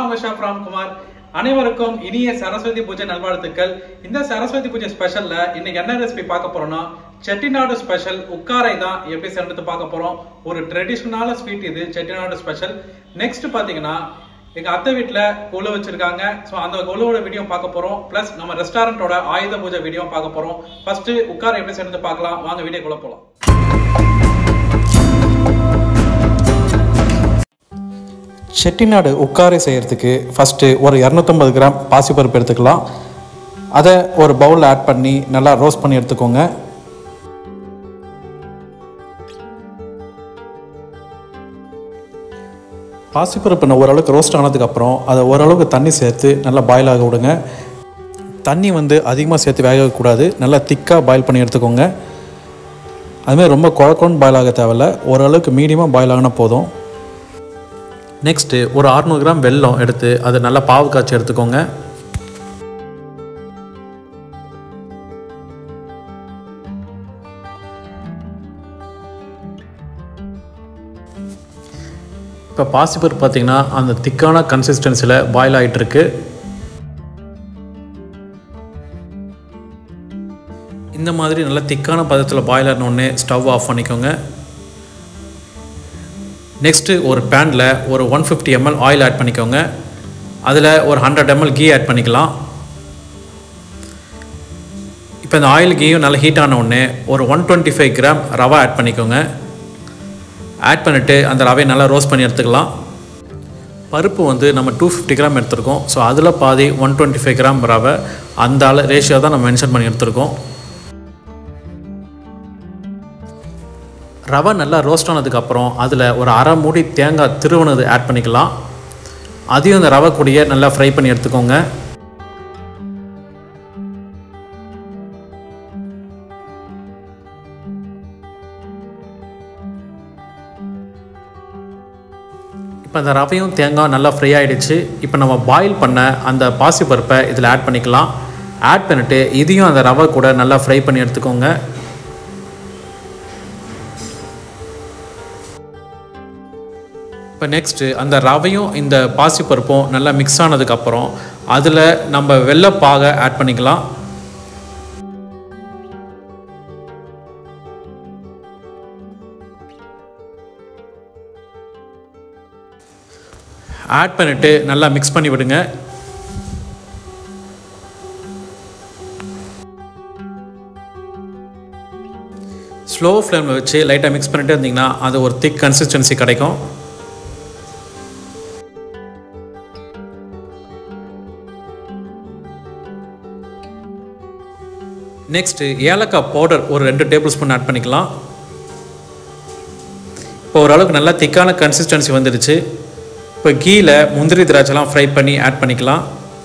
உங்க ஷாப் ராம்குமார் அனைவருக்கும் இனிய சரஸ்வதி பூஜை நல்வாழ்த்துக்கள் இந்த சரஸ்வதி பூஜை ஸ்பெஷல்ல இன்னைக்கு என்ன ரெசிபி பார்க்க போறோம்னா செட்டிநாடு ஸ்பெஷல் உக்காரை தான் எப்படி சேர்ந்து பார்க்க போறோம் ஒரு ட்ரெடிஷ்னலான ஸ்வீட் இது செட்டிநாடு ஸ்பெஷல் நெக்ஸ்ட் பாத்தீங்கன்னா எங்க அத்தை வீட்ல கொலு வச்சிருக்காங்க சோ அந்த கொலுவோட வீடியோ பார்க்க போறோம் பிளஸ் நம்ம ரெஸ்டாரண்டோட ஆயுத பூஜை வீடியோ பார்க்க போறோம் ஃபர்ஸ்ட் உட்கார எப்படி சேர்ந்து பார்க்கலாம் வாங்க வீடியோக்குள்ள போலாம் செட்டிநாடு உட்காரை செய்கிறதுக்கு ஃபஸ்ட்டு ஒரு இரநூத்தம்பது கிராம் பாசிப்பருப்பு எடுத்துக்கலாம் அதை ஒரு பவுலில் ஆட் பண்ணி நல்லா ரோஸ்ட் பண்ணி எடுத்துக்கோங்க பாசிப்பருப்பு நான் ஓரளவுக்கு ரோஸ்ட் ஆனதுக்கப்புறம் அதை ஓரளவுக்கு தண்ணி சேர்த்து நல்லா பாயில் ஆக விடுங்க தண்ணி வந்து அதிகமாக சேர்த்து வேக வைக்கக்கூடாது நல்லா திக்காக பாயில் பண்ணி எடுத்துக்கோங்க அதுமாதிரி ரொம்ப குழக்கொன்னு பாயில் ஆக தேவையில்ல ஓரளவுக்கு மீடியமாக பாயில் ஆகினா போதும் நெக்ஸ்ட்டு ஒரு அறநூறு கிராம் வெல்லம் எடுத்து அதை நல்லா பாவு காய்ச்சி எடுத்துக்கோங்க இப்போ பாசிப்பருப்பு பார்த்தீங்கன்னா அந்த திக்கான கன்சிஸ்டன்சியில் பாயில் ஆகிட்டு இருக்கு இந்த மாதிரி நல்ல திக்கான பதத்தில் பாயில் ஆனோடனே ஸ்டவ் ஆஃப் பண்ணிக்கோங்க நெக்ஸ்ட்டு ஒரு பேனில் ஒரு one fifty ml oil add பண்ணிக்கோங்க அதில் ஒரு ஹண்ட்ரட் எம்எல் கீ ஆட் பண்ணிக்கலாம் இப்போ இந்த ஆயில் கீயும் நல்லா ஹீட் ஆன உடனே ஒரு one twenty five gram rava add பண்ணிக்கோங்க ஆட் பண்ணிவிட்டு அந்த ரவையை நல்லா ரோஸ்ட் பண்ணி எடுத்துக்கலாம் பருப்பு வந்து நம்ம டூ ஃபிஃப்டி கிராம் எடுத்திருக்கோம் ஸோ அதில் பாதி ஒன் டுவெண்ட்டி ஃபைவ் கிராம் ரவை அந்த அள ரேஷியோ தான் நம்ம மென்ஷன் பண்ணி எடுத்திருக்கோம் ரவை நல்லா ரோஸ்ட் ஆனதுக்கப்புறம் அதில் ஒரு அரை மூடி தேங்காய் திருவனது ஆட் பண்ணிக்கலாம் அதையும் அந்த ரவை கூடிய நல்லா ஃப்ரை பண்ணி எடுத்துக்கோங்க இப்போ அந்த ரவையும் தேங்காய் நல்லா ஃப்ரை ஆகிடுச்சு இப்போ நம்ம பாயில் பண்ண அந்த பாசிப்பருப்பை இதில் ஆட் பண்ணிக்கலாம் ஆட் பண்ணிவிட்டு இதையும் அந்த ரவை கூட நல்லா ஃப்ரை பண்ணி எடுத்துக்கோங்க இப்போ நெக்ஸ்ட்டு அந்த ரவையும் இந்த பாசிப்பருப்பும் நல்லா மிக்ஸ் ஆனதுக்கப்புறம் அதில் நம்ம வெள்ளைப்பாகை ஆட் பண்ணிக்கலாம் ஆட் பண்ணிவிட்டு நல்லா மிக்ஸ் பண்ணி விடுங்க ஸ்லோ ஃப்ளேமில் வச்சு லைட்டாக மிக்ஸ் பண்ணிட்டே இருந்தீங்கன்னா அது ஒரு திக் கன்சிஸ்டன்சி கிடைக்கும் நெக்ஸ்ட்டு ஏலக்காய் பவுடர் ஒரு ரெண்டு டேபிள் ஸ்பூன் ஆட் பண்ணிக்கலாம் இப்போ ஓரளவுக்கு நல்லா திக்கான கன்சிஸ்டன்சி வந்துடுச்சு இப்போ கீழே முந்திரி திராட்சைலாம் ஃப்ரை பண்ணி ஆட் பண்ணிக்கலாம்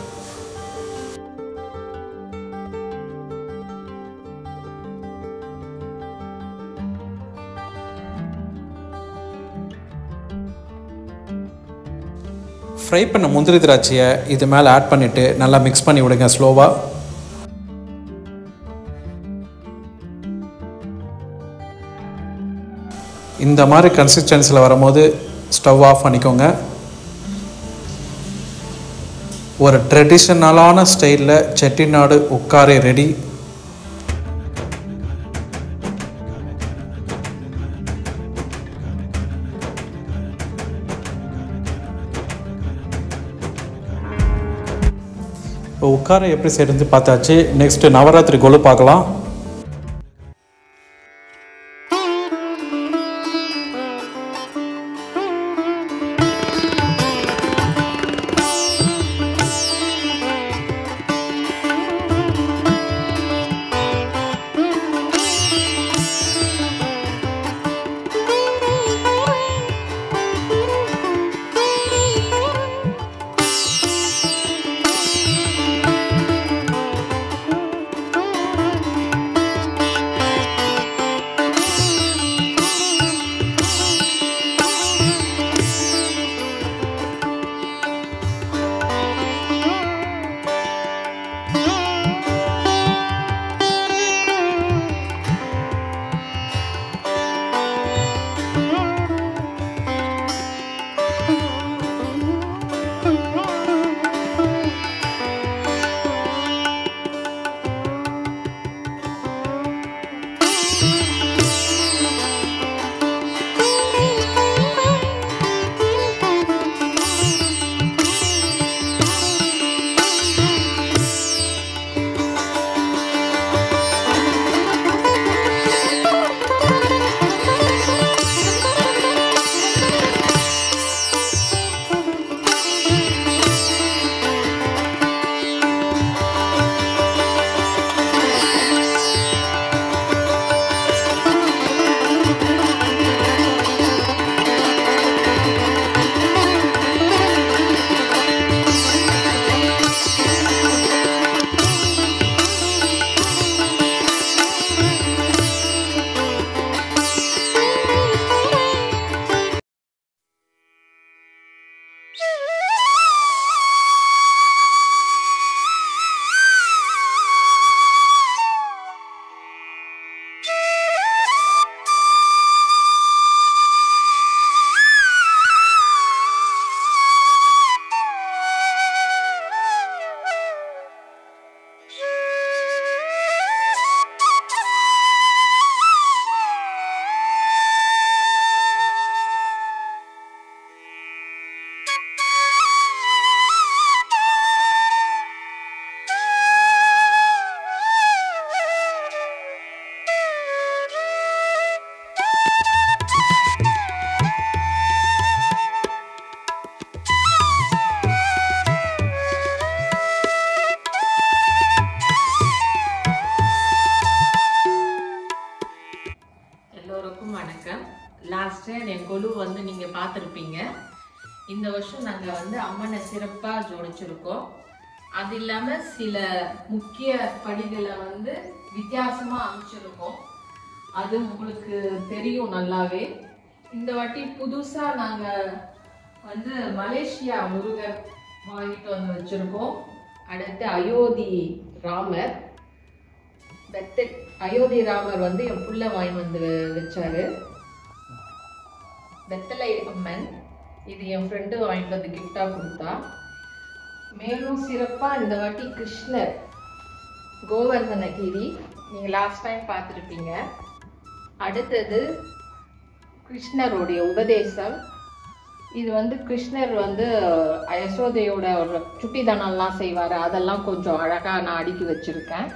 ஃப்ரை பண்ண முந்திரி திராட்சையை இது மேலே ஆட் பண்ணிவிட்டு நல்லா மிக்ஸ் பண்ணி விடுங்க ஸ்லோவாக இந்த மாதிரி கன்சிஸ்டன்சியில் வரும்போது ஸ்டவ் ஆஃப் பண்ணிக்கோங்க ஒரு ட்ரெடிஷ்னலான ஸ்டைலில் செட்டிநாடு உட்காரே ரெடி இப்போ உட்கார எப்படி செய்கிறது பார்த்தாச்சு நெக்ஸ்ட்டு நவராத்திரி கொலு பார்க்கலாம் என் கொலு வந்து நீங்க பார்த்துருப்பீங்க இந்த வருஷம் நாங்க வந்து அம்மனை சிறப்பா ஜோடிச்சிருக்கோம் அது இல்லாம சில முக்கிய படிகளை வந்து வித்தியாசமா அமைச்சிருக்கோம் அது உங்களுக்கு தெரியும் நல்லாவே இந்த வாட்டி புதுசா நாங்க வந்து மலேசியா முருகர் வாங்கிட்டு வந்து வச்சிருக்கோம் அடுத்து அயோத்தி ராமர் பெத்த அயோத்தி ராமர் வந்து என் புள்ள வாங்கி வந்து வச்சாரு வெத்தலை அம்மன் இது என் ஃப்ரெண்டு வாங்கிட்டு வந்து கிஃப்டா கொடுத்தா மேலும் சிறப்பா இந்த வாட்டி கிருஷ்ணர் கோவர்தனகிரி நீங்க லாஸ்ட் டைம் பார்த்துருப்பீங்க அடுத்தது கிருஷ்ணருடைய உபதேசம் இது வந்து கிருஷ்ணர் வந்து யசோதையோட ஒரு சுட்டித்தனம்லாம் செய்வார் அதெல்லாம் கொஞ்சம் அழகா நான் அடுக்கி வச்சிருக்கேன்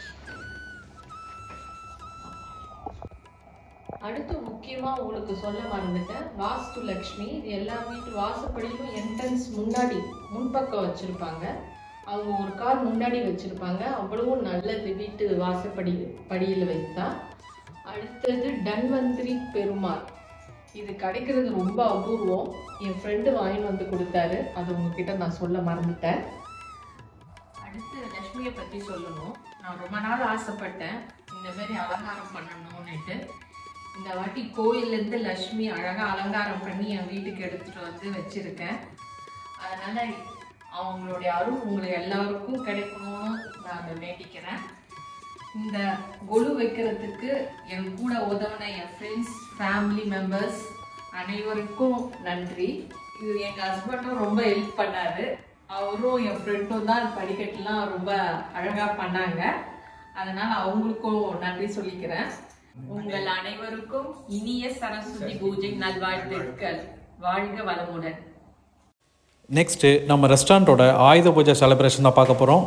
அடுத்து முக்கியமா உங்களுக்கு சொல்ல மறந்துட்டேன் வாஸ்து லக்ஷ்மி இது எல்லா வீட்டு வாசப்படியிலும் என்ட்ரன்ஸ் முன்னாடி முன்பக்கம் வச்சிருப்பாங்க அவங்க ஒரு கார் முன்னாடி வச்சிருப்பாங்க அவ்வளவும் நல்லது வீட்டு வாசப்படி படியில் வைத்தா அடுத்தது தன்வந்திரி பெருமாள் இது கிடைக்கிறது ரொம்ப அபூர்வம் என் ஃப்ரெண்டு வாங்கிட்டு வந்து கொடுத்தாரு அது உங்ககிட்ட நான் சொல்ல மறந்துட்டேன் அடுத்து லக்ஷ்மியை பற்றி சொல்லணும் நான் ரொம்ப நாள் ஆசைப்பட்டேன் இந்த மாதிரி அலங்காரம் பண்ணணும்னுட்டு இந்த வாட்டி கோயிலேருந்து லக்ஷ்மி அழகாக அலங்காரம் பண்ணி என் வீட்டுக்கு எடுத்துகிட்டு வந்து வச்சுருக்கேன் அதனால் அவங்களுடைய அருள் உங்களுக்கு எல்லாருக்கும் கிடைக்கணும்னு நான் வேண்டிக்கிறேன் இந்த கொலு வைக்கிறதுக்கு என் கூட உதவின என் ஃப்ரெண்ட்ஸ் ஃபேமிலி மெம்பர்ஸ் அனைவருக்கும் நன்றி இது எங்கள் ஹஸ்பண்டும் ரொம்ப ஹெல்ப் பண்ணாரு அவரும் என் ஃப்ரெண்டும் தான் படிக்கட்டுலாம் ரொம்ப அழகாக பண்ணாங்க அதனால் அவங்களுக்கும் நன்றி சொல்லிக்கிறேன் உங்கள் அனைவருக்கும் இனிய சரஸ்வதி பூஜை நல்வாழ்த்துக்கள் வாழ்க வளமுடன் நெக்ஸ்ட்டு நம்ம ரெஸ்டாரண்ட்டோட ஆயுத பூஜை செலிப்ரேஷன் தான் பார்க்க போகிறோம்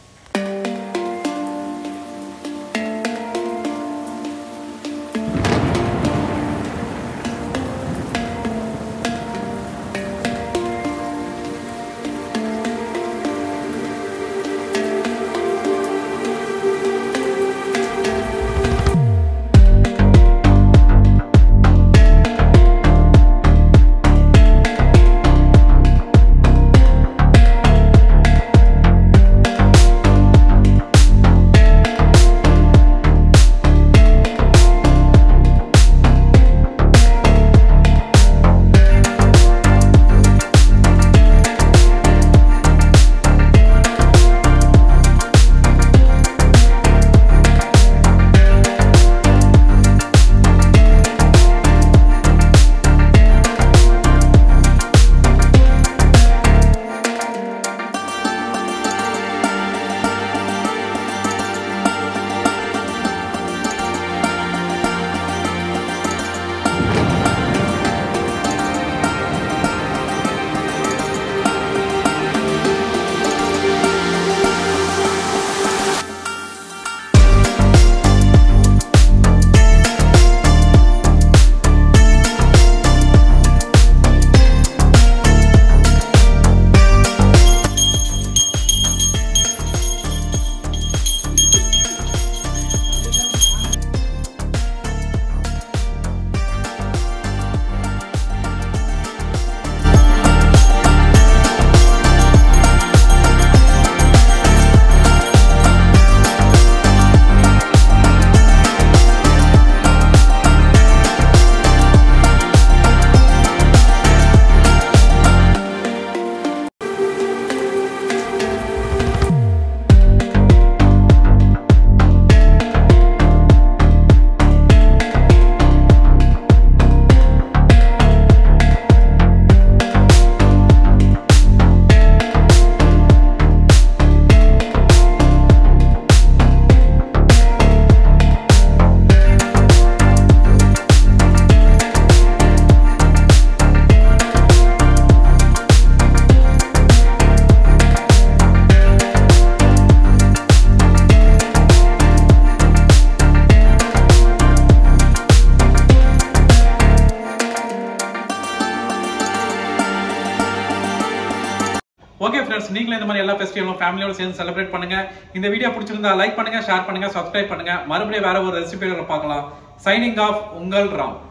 ஓகே ஃப்ரெண்ட்ஸ் நீங்களும் இந்த மாதிரி எல்லா ஃபெஸ்டிவலும் ஃபேமிலியோட சேர்ந்து செலிப்ரேட் பண்ணுங்க இந்த வீடியோ பிடிச்சிருந்தா லைக் பண்ணுங்க ஷேர் பண்ணுங்க சப்ஸ்கிரைப் பண்ணுங்க மறுபடியும் வேற ஒரு ரெசிபியோட பார்க்கலாம் சைனிங் ஆஃப் உங்கள் ராம்